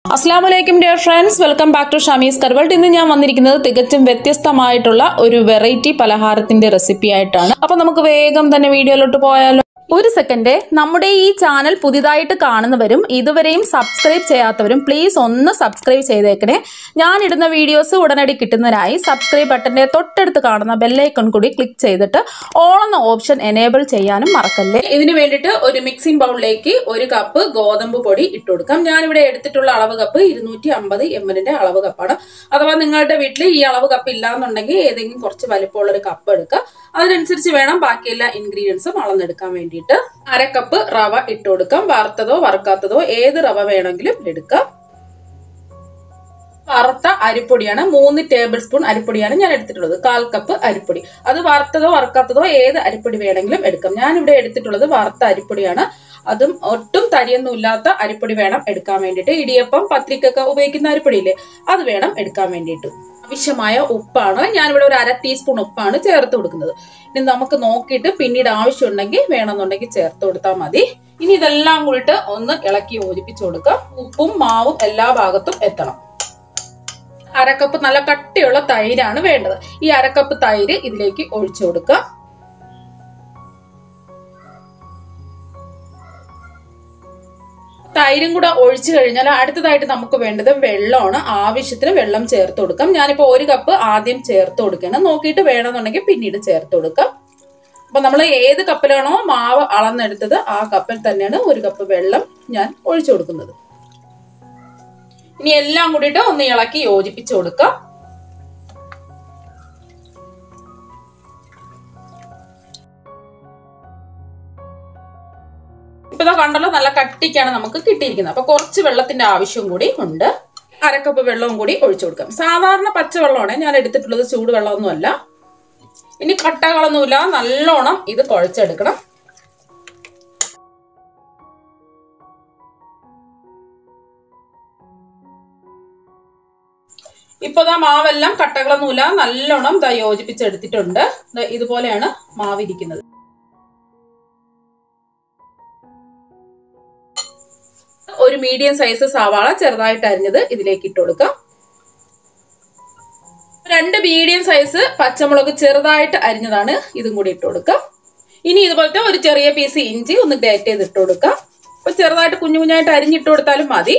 അസ്സാം വലൈക്കും dear friends welcome back to Shamees കർവൾട്ട് ഇന്ന് ഞാൻ വന്നിരിക്കുന്നത് തികച്ചും വ്യത്യസ്തമായിട്ടുള്ള ഒരു വെറൈറ്റി പലഹാരത്തിന്റെ റെസിപ്പി ആയിട്ടാണ് അപ്പൊ നമുക്ക് വേഗം തന്നെ വീഡിയോയിലോട്ട് പോയാലോ ഒരു സെക്കൻഡ് നമ്മുടെ ഈ ചാനൽ പുതിയതായിട്ട് കാണുന്നവരും ഇതുവരെയും സബ്സ്ക്രൈബ് ചെയ്യാത്തവരും പ്ലീസ് ഒന്ന് സബ്സ്ക്രൈബ് ചെയ്തേക്കണേ ഞാൻ ഇടുന്ന വീഡിയോസ് ഉടനടി കിട്ടുന്നതിനായി സബ്സ്ക്രൈബ് ബട്ടന്റെ തൊട്ടടുത്ത് കാണുന്ന ബെല്ലൈക്കൺ കൂടി ക്ലിക്ക് ചെയ്തിട്ട് ഓൾ എന്ന ഓപ്ഷൻ എനേബിൾ ചെയ്യാനും മറക്കല്ലേ ഇതിന് വേണ്ടിയിട്ട് ഒരു മിക്സിംഗ് ബൗളിലേക്ക് ഒരു കപ്പ് ഗോതമ്പ് പൊടി ഇട്ട് കൊടുക്കാം ഞാനിവിടെ എടുത്തിട്ടുള്ള അളവ് കപ്പ് ഇരുന്നൂറ്റി അമ്പത് എം എല്ലിന്റെ അളവ് കപ്പാണ് അഥവാ നിങ്ങളുടെ വീട്ടിൽ ഈ അളവ് കപ്പ് ഇല്ലാന്നുണ്ടെങ്കിൽ ഏതെങ്കിലും കുറച്ച് വലിപ്പമുള്ള ഒരു കപ്പ് എടുക്കുക അതിനനുസരിച്ച് വേണം ബാക്കി എല്ലാ ഇൻഗ്രീഡിയൻസും അളന്നെടുക്കാൻ വേണ്ടിയിട്ട് അര കപ്പ് റവ ഇട്ട് കൊടുക്കാം വറുത്തതോ വറുക്കാത്തതോ ഏത് റവ വേണമെങ്കിലും എടുക്കാം വറുത്ത അരിപ്പൊടിയാണ് മൂന്ന് ടേബിൾ സ്പൂൺ അരിപ്പൊടിയാണ് ഞാൻ എടുത്തിട്ടുള്ളത് കാൽ കപ്പ് അരിപ്പൊടി അത് വറുത്തതോ വറുക്കാത്തതോ ഏത് അരിപ്പൊടി വേണമെങ്കിലും എടുക്കാം ഞാൻ ഇവിടെ എടുത്തിട്ടുള്ളത് വറുത്ത അരിപ്പൊടിയാണ് അതും ഒട്ടും തരിയൊന്നും ഇല്ലാത്ത അരിപ്പൊടി വേണം എടുക്കാൻ വേണ്ടിയിട്ട് ഇടിയപ്പം പത്രിക്കൊക്കെ ഉപയോഗിക്കുന്ന അരിപ്പൊടിയില്ലേ അത് വേണം എടുക്കാൻ വേണ്ടിയിട്ട് ആവശ്യമായ ഉപ്പാണ് ഞാനിവിടെ ഒരു അര ടീസ്പൂൺ ഉപ്പാണ് ചേർത്ത് കൊടുക്കുന്നത് ഇനി നമുക്ക് നോക്കിയിട്ട് പിന്നീട് ആവശ്യമുണ്ടെങ്കിൽ വേണമെന്നുണ്ടെങ്കിൽ ചേർത്ത് കൊടുത്താൽ മതി ഇനി ഇതെല്ലാം കൂടിയിട്ട് ഒന്ന് ഇളക്കി യോജിപ്പിച്ചു കൊടുക്കാം ഉപ്പും മാവും എല്ലാ ഭാഗത്തും എത്തണം അരക്കപ്പ് നല്ല കട്ടിയുള്ള തൈരാണ് വേണ്ടത് ഈ അരക്കപ്പ് തൈര് ഇതിലേക്ക് ഒഴിച്ചു കൊടുക്കാം തൈരും കൂടെ ഒഴിച്ചു കഴിഞ്ഞാൽ അടുത്തതായിട്ട് നമുക്ക് വേണ്ടത് വെള്ളമാണ് ആവശ്യത്തിന് വെള്ളം ചേർത്ത് കൊടുക്കാം ഞാനിപ്പോ ഒരു കപ്പ് ആദ്യം ചേർത്ത് കൊടുക്കണം നോക്കിയിട്ട് വേണമെന്നുണ്ടെങ്കിൽ പിന്നീട് ചേർത്ത് കൊടുക്കാം അപ്പൊ നമ്മൾ ഏത് കപ്പിലാണോ മാവ് അളന്നെടുത്തത് ആ കപ്പിൽ തന്നെയാണ് ഒരു കപ്പ് വെള്ളം ഞാൻ ഒഴിച്ചു കൊടുക്കുന്നത് ഇനി എല്ലാം കൂടിയിട്ട് ഒന്ന് ഇളക്കി യോജിപ്പിച്ചു കൊടുക്കാം ഇപ്പൊ ഇതാ കണ്ടല്ലോ നല്ല കട്ടിക്കാണ് നമുക്ക് കിട്ടിയിരിക്കുന്നത് അപ്പൊ കുറച്ച് വെള്ളത്തിന്റെ ആവശ്യം കൂടി ഉണ്ട് അരക്കപ്പ് വെള്ളവും കൂടി ഒഴിച്ചു കൊടുക്കാം സാധാരണ പച്ചവെള്ളമാണ് ഞാൻ എടുത്തിട്ടുള്ളത് ചൂടുവെള്ളമൊന്നുമല്ല ഇനി കട്ടകളൊന്നുമില്ല നല്ലോണം ഇത് കുഴച്ചെടുക്കണം ഇപ്പൊ ദാ മാവെല്ലാം കട്ടകളൊന്നുമില്ല നല്ലോണം ദാ യോജിപ്പിച്ചെടുത്തിട്ടുണ്ട് ഇതുപോലെയാണ് മാവിരിക്കുന്നത് ഒരു മീഡിയം സൈസ് സവാള ചെറുതായിട്ട് അരിഞ്ഞത് ഇതിലേക്ക് ഇട്ട് കൊടുക്കാം രണ്ട് മീഡിയം സൈസ് പച്ചമുളക് ചെറുതായിട്ട് അരിഞ്ഞതാണ് ഇതും കൂടി ഇട്ട് കൊടുക്കാം ഇനി ഇതുപോലത്തെ ഒരു ചെറിയ പീസ് ഇഞ്ചി ഒന്ന് ഗ്രേറ്റ് ചെയ്ത് ഇട്ട് കൊടുക്കാം അപ്പൊ ചെറുതായിട്ട് കുഞ്ഞു കുഞ്ഞായിട്ട് അരിഞ്ഞിട്ട് കൊടുത്താലും മതി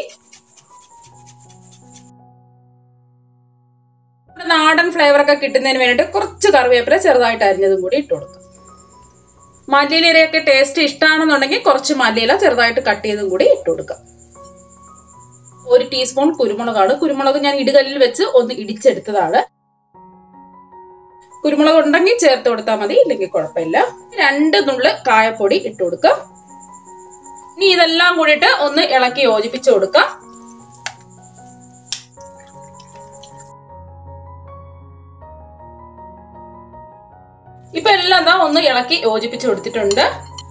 നാടൻ ഫ്ലേവർ ഒക്കെ കിട്ടുന്നതിന് വേണ്ടിയിട്ട് കുറച്ച് കറിവേപ്പില ചെറുതായിട്ട് അരിഞ്ഞതും കൂടി ഇട്ട് കൊടുക്കാം മല്ലിയിലയൊക്കെ ടേസ്റ്റ് ഇഷ്ടമാണെന്നുണ്ടെങ്കിൽ കുറച്ച് മല്ലിയില ചെറുതായിട്ട് കട്ട് ചെയ്തും കൂടി ഇട്ട് കൊടുക്കാം ഒരു ടീസ്പൂൺ കുരുമുളകാണ് കുരുമുളക് ഞാൻ ഇടുകല്ലിൽ വെച്ച് ഒന്ന് ഇടിച്ചെടുത്തതാണ് കുരുമുളക് ഉണ്ടെങ്കിൽ ചേർത്ത് കൊടുത്താൽ മതി ഇല്ലെങ്കിൽ കുഴപ്പമില്ല രണ്ട് നുള്ള് കായപ്പൊടി ഇട്ട് കൊടുക്കാം ഇനി ഇതെല്ലാം കൂടിയിട്ട് ഒന്ന് ഇളക്കി യോജിപ്പിച്ചു കൊടുക്കാം ഇപ്പൊ എല്ലാം എന്താ ഒന്ന് ഇളക്കി യോജിപ്പിച്ചു കൊടുത്തിട്ടുണ്ട്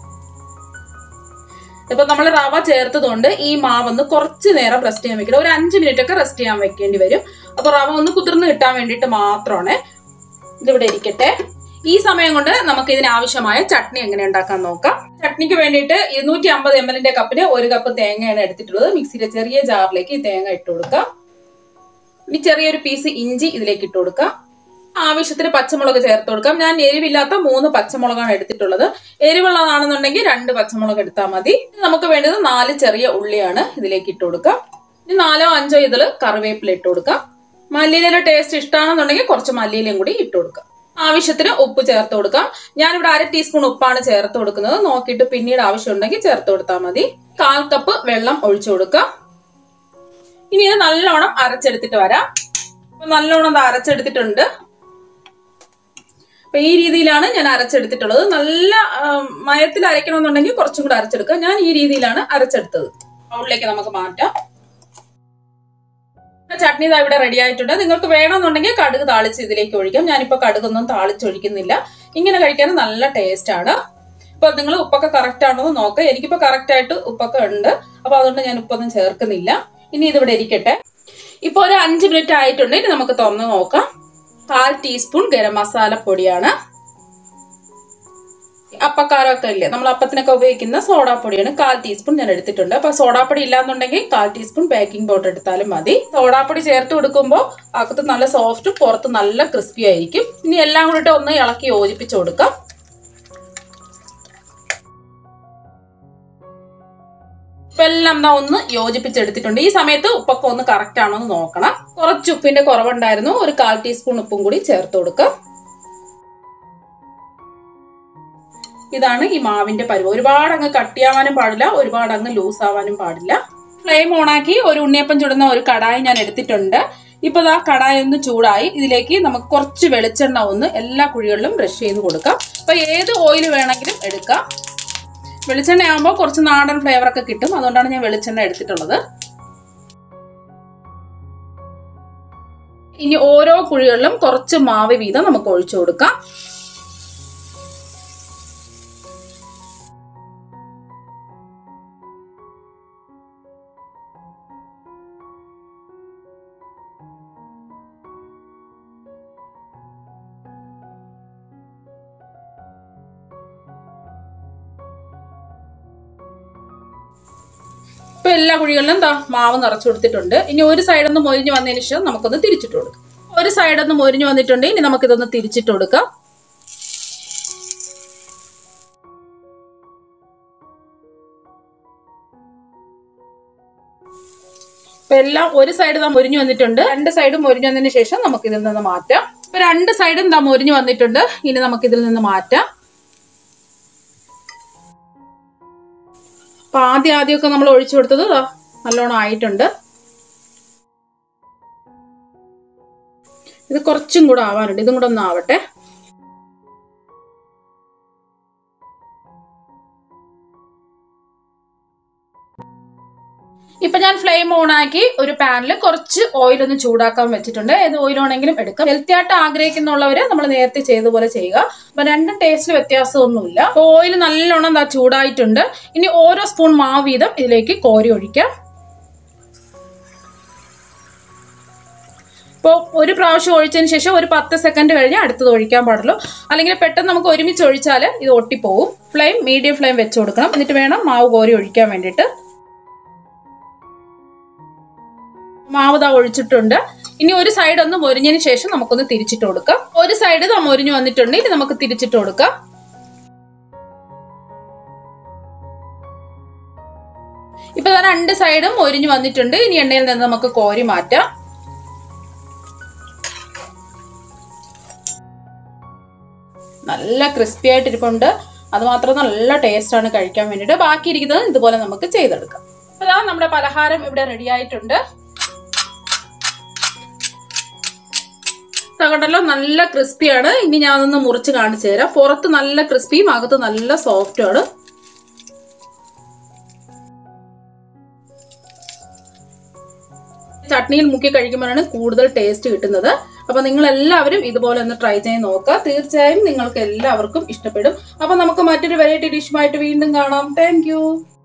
ഇപ്പൊ നമ്മൾ റവ ചേർത്തതുകൊണ്ട് ഈ മാവൊന്ന് കുറച്ച് നേരം റെസ്റ്റ് ചെയ്യാൻ വെക്കണം ഒരു അഞ്ച് മിനിറ്റ് ഒക്കെ റെസ്റ്റ് ചെയ്യാൻ വെക്കേണ്ടി വരും അപ്പൊ റവ ഒന്ന് കുതിർന്ന് കിട്ടാൻ വേണ്ടിയിട്ട് മാത്രമാണ് ഇതിവിടെ ഇരിക്കട്ടെ ഈ സമയം കൊണ്ട് നമുക്ക് ഇതിന് ആവശ്യമായ ചട്നി എങ്ങനെ ഉണ്ടാക്കാൻ നോക്കാം ചട്നിക്ക് വേണ്ടിയിട്ട് ഇരുന്നൂറ്റി അമ്പത് എം എല്ലിന്റെ കപ്പിന് ഒരു കപ്പ് തേങ്ങയാണ് എടുത്തിട്ടുള്ളത് മിക്സിയിലെ ചെറിയ ജാറിലേക്ക് ഈ തേങ്ങ ഇട്ട് കൊടുക്കാം ഇനി ചെറിയൊരു പീസ് ഇഞ്ചി ഇതിലേക്ക് ഇട്ട് കൊടുക്കാം ആവശ്യത്തിന് പച്ചമുളക് ചേർത്ത് കൊടുക്കാം ഞാൻ എരിവില്ലാത്ത മൂന്ന് പച്ചമുളകാണ് എടുത്തിട്ടുള്ളത് എരിവുള്ളതാണെന്നുണ്ടെങ്കിൽ രണ്ട് പച്ചമുളക് എടുത്താൽ മതി നമുക്ക് വേണ്ടത് നാല് ചെറിയ ഉള്ളിയാണ് ഇതിലേക്ക് ഇട്ട് കൊടുക്കാം ഇനി നാലോ അഞ്ചോ ഇതിൽ കറിവേപ്പില ഇട്ട് കൊടുക്കാം മല്ലിയിലെ ടേസ്റ്റ് ഇഷ്ടമാണെന്നുണ്ടെങ്കിൽ കുറച്ച് മല്ലിയിലയും കൂടി ഇട്ട് കൊടുക്കാം ആവശ്യത്തിന് ഉപ്പ് ചേർത്ത് കൊടുക്കാം ഞാനിവിടെ അര ടീസ്പൂൺ ഉപ്പാണ് ചേർത്ത് കൊടുക്കുന്നത് നോക്കിയിട്ട് പിന്നീട് ആവശ്യമുണ്ടെങ്കിൽ ചേർത്ത് കൊടുത്താൽ മതി കാൽ കപ്പ് വെള്ളം ഒഴിച്ചു കൊടുക്കാം ഇനി ഇത് നല്ലോണം അരച്ചെടുത്തിട്ട് വരാം നല്ലോണം ഇത് അരച്ചെടുത്തിട്ടുണ്ട് അപ്പൊ ഈ രീതിയിലാണ് ഞാൻ അരച്ചെടുത്തിട്ടുള്ളത് നല്ല മയത്തിൽ അരയ്ക്കണമെന്നുണ്ടെങ്കിൽ കുറച്ചും കൂടെ അരച്ചെടുക്കുക ഞാൻ ഈ രീതിയിലാണ് അരച്ചെടുത്തത് ബൗളിലേക്ക് നമുക്ക് മാറ്റാം ചട്നി ഇതാ ഇവിടെ റെഡി ആയിട്ടുണ്ട് നിങ്ങൾക്ക് വേണമെന്നുണ്ടെങ്കിൽ കടുക് താളിച്ച് ഇതിലേക്ക് ഒഴിക്കാം ഞാനിപ്പോ കടുകൊന്നും താളിച്ചൊഴിക്കുന്നില്ല ഇങ്ങനെ കഴിക്കാൻ നല്ല ടേസ്റ്റ് ആണ് ഇപ്പൊ നിങ്ങൾ ഉപ്പൊക്കെ കറക്റ്റ് ആണോ എന്ന് നോക്കുക എനിക്കിപ്പോ കറക്റ്റ് ആയിട്ട് ഉപ്പൊക്കെ ഉണ്ട് അപ്പൊ അതുകൊണ്ട് ഞാൻ ഉപ്പൊന്നും ചേർക്കുന്നില്ല ഇനി ഇതിവിടെ ഇരിക്കട്ടെ ഇപ്പൊ ഒരു അഞ്ച് മിനിറ്റ് ആയിട്ടുണ്ട് ഇനി നമുക്ക് തുറന്ന് നോക്കാം കാൽ ടീസ്പൂൺ ഗരം മസാല പൊടിയാണ് അപ്പക്കാരമൊക്കെ ഇല്ലേ നമ്മൾ അപ്പത്തിനൊക്കെ ഉപയോഗിക്കുന്ന സോഡാപ്പൊടിയാണ് കാൽ ടീസ്പൂൺ ഞാൻ എടുത്തിട്ടുണ്ട് അപ്പൊ സോഡാപ്പൊടി ഇല്ലാന്നുണ്ടെങ്കിൽ കാൽ ടീസ്പൂൺ ബേക്കിംഗ് പൗഡർ എടുത്താലും മതി സോഡാപ്പൊടി ചേർത്ത് കൊടുക്കുമ്പോൾ അകത്ത് നല്ല സോഫ്റ്റും പുറത്ത് നല്ല ക്രിസ്പി ആയിരിക്കും ഇനി എല്ലാം കൂടിയിട്ട് ഒന്ന് ഇളക്കി യോജിപ്പിച്ച് കൊടുക്കാം ഇപ്പൊ എല്ലാം എന്താ ഒന്ന് യോജിപ്പിച്ചെടുത്തിട്ടുണ്ട് ഈ സമയത്ത് ഉപ്പൊക്കെ ഒന്ന് കറക്റ്റ് ആണോ എന്ന് നോക്കണം കുറച്ച് ഉപ്പിന്റെ കുറവുണ്ടായിരുന്നു ഒരു കാൽ ടീസ്പൂൺ ഉപ്പും കൂടി ചേർത്ത് കൊടുക്കാം ഇതാണ് ഈ മാവിന്റെ പരുവ് ഒരുപാട് അങ്ങ് കട്ടിയാവാനും പാടില്ല ഒരുപാട് അങ്ങ് ലൂസ് ആവാനും പാടില്ല ഫ്ലെയിം ഓണാക്കി ഒരു ഉണ്ണിയപ്പം ചുടുന്ന ഒരു കടായി ഞാൻ എടുത്തിട്ടുണ്ട് ഇപ്പൊ ആ കടായി ഒന്ന് ചൂടായി ഇതിലേക്ക് നമുക്ക് കുറച്ച് വെളിച്ചെണ്ണ ഒന്ന് എല്ലാ കുഴികളിലും ബ്രഷ് ചെയ്ത് കൊടുക്കാം അപ്പൊ ഏത് ഓയിൽ വേണമെങ്കിലും എടുക്കാം വെളിച്ചെണ്ണ ആകുമ്പോൾ കുറച്ച് നാടൻ ഫ്ലേവർ ഒക്കെ കിട്ടും അതുകൊണ്ടാണ് ഞാൻ വെളിച്ചെണ്ണ എടുത്തിട്ടുള്ളത് ഇനി ഓരോ കുഴികളിലും കുറച്ച് മാവ് വീതം നമുക്ക് ഒഴിച്ചു കൊടുക്കാം ഇപ്പൊ എല്ലാ കുഴികളിലും എന്താ മാവ് നിറച്ചു കൊടുത്തിട്ടുണ്ട് ഇനി ഒരു സൈഡൊന്ന് മൊരിഞ്ഞ് വന്നതിന് ശേഷം നമുക്കൊന്ന് തിരിച്ചിട്ട് കൊടുക്കാം ഒരു സൈഡൊന്ന് മൊരിഞ്ഞ് വന്നിട്ടുണ്ട് ഇനി നമുക്കിതൊന്ന് തിരിച്ചിട്ട് കൊടുക്കാം ഇപ്പൊ എല്ലാം ഒരു സൈഡ് നാം മൊരിഞ്ഞു വന്നിട്ടുണ്ട് രണ്ട് സൈഡും മൊരിഞ്ഞു വന്നതിന് ശേഷം നമുക്ക് ഇതിൽ നിന്ന് മാറ്റാം ഇപ്പൊ രണ്ട് സൈഡും നാം മൊരിഞ്ഞു വന്നിട്ടുണ്ട് ഇനി നമുക്ക് ഇതിൽ നിന്ന് മാറ്റാം അപ്പൊ ആദ്യം ആദ്യമൊക്കെ നമ്മൾ ഒഴിച്ചു കൊടുത്തത് ദാ നല്ലോണം ആയിട്ടുണ്ട് ഇത് കുറച്ചും കൂടെ ആവാനുണ്ട് ഇതും കൂടെ ഒന്ന് ആവട്ടെ ഇപ്പൊ ഞാൻ ഫ്ലെയിം ഓൺ ആക്കി ഒരു പാനിൽ കുറച്ച് ഓയിൽ ഒന്ന് ചൂടാക്കാൻ വെച്ചിട്ടുണ്ട് ഏത് ഓയിൽ വേണമെങ്കിലും എടുക്കാം ഹെൽത്തി ആയിട്ട് ആഗ്രഹിക്കുന്നുള്ളവര് നമ്മൾ നേരത്തെ ചെയ്ത പോലെ ചെയ്യുക അപ്പൊ രണ്ടും ടേസ്റ്റിൽ വ്യത്യാസമൊന്നുമില്ല അപ്പൊ ഓയിൽ നല്ലോണം ദാ ചൂടായിട്ടുണ്ട് ഇനി ഓരോ സ്പൂൺ മാവ് വീതം ഇതിലേക്ക് കോരി ഒഴിക്കാം ഇപ്പോൾ ഒരു പ്രാവശ്യം ഒഴിച്ചതിന് ശേഷം ഒരു പത്ത് സെക്കൻഡ് കഴിഞ്ഞ് അടുത്തത് ഒഴിക്കാൻ പാടുള്ളൂ അല്ലെങ്കിൽ പെട്ടെന്ന് നമുക്ക് ഒരുമിച്ച് ഒഴിച്ചാൽ ഇത് ഒട്ടിപ്പോവും ഫ്ലെയിം മീഡിയം ഫ്ലെയിം വെച്ച് കൊടുക്കണം എന്നിട്ട് വേണം മാവ് കോരി ഒഴിക്കാൻ വേണ്ടിയിട്ട് മാവ് ദാ ഒഴിച്ചിട്ടുണ്ട് ഇനി ഒരു സൈഡ് ഒന്ന് മൊരിഞ്ഞതിന് ശേഷം നമുക്കൊന്ന് തിരിച്ചിട്ട് കൊടുക്കാം ഒരു സൈഡ് ദാ മൊരിഞ്ഞു വന്നിട്ടുണ്ട് ഇനി നമുക്ക് തിരിച്ചിട്ട് കൊടുക്കാം ഇപ്പൊ ദാ രണ്ട് സൈഡും മൊരിഞ്ഞു വന്നിട്ടുണ്ട് ഇനി എണ്ണയിൽ നിന്ന് നമുക്ക് കോരി മാറ്റാം നല്ല ക്രിസ്പി ആയിട്ട് ഇരിപ്പുണ്ട് അത് മാത്രം നല്ല ടേസ്റ്റ് ആണ് കഴിക്കാൻ വേണ്ടിയിട്ട് ബാക്കി ഇരിക്കുന്നത് ഇതുപോലെ നമുക്ക് ചെയ്തെടുക്കാം അപ്പൊ ദാ നമ്മുടെ പലഹാരം ഇവിടെ റെഡി ആയിട്ടുണ്ട് കണ്ടല്ലോ നല്ല ക്രിസ്പിയാണ് ഇനി ഞാൻ അതൊന്ന് മുറിച്ച് കാണിച്ചു തരാം പുറത്ത് നല്ല ക്രിസ്പിയും അകത്ത് നല്ല സോഫ്റ്റും ആണ് ചട്നിയിൽ മുക്കി കഴിക്കുമ്പോഴാണ് കൂടുതൽ ടേസ്റ്റ് കിട്ടുന്നത് അപ്പൊ നിങ്ങൾ എല്ലാവരും ഇതുപോലെ ഒന്ന് ട്രൈ ചെയ്ത് നോക്കുക തീർച്ചയായും നിങ്ങൾക്ക് എല്ലാവർക്കും ഇഷ്ടപ്പെടും അപ്പൊ നമുക്ക് മറ്റൊരു വെറൈറ്റി ഡിഷുമായിട്ട് വീണ്ടും കാണാം താങ്ക്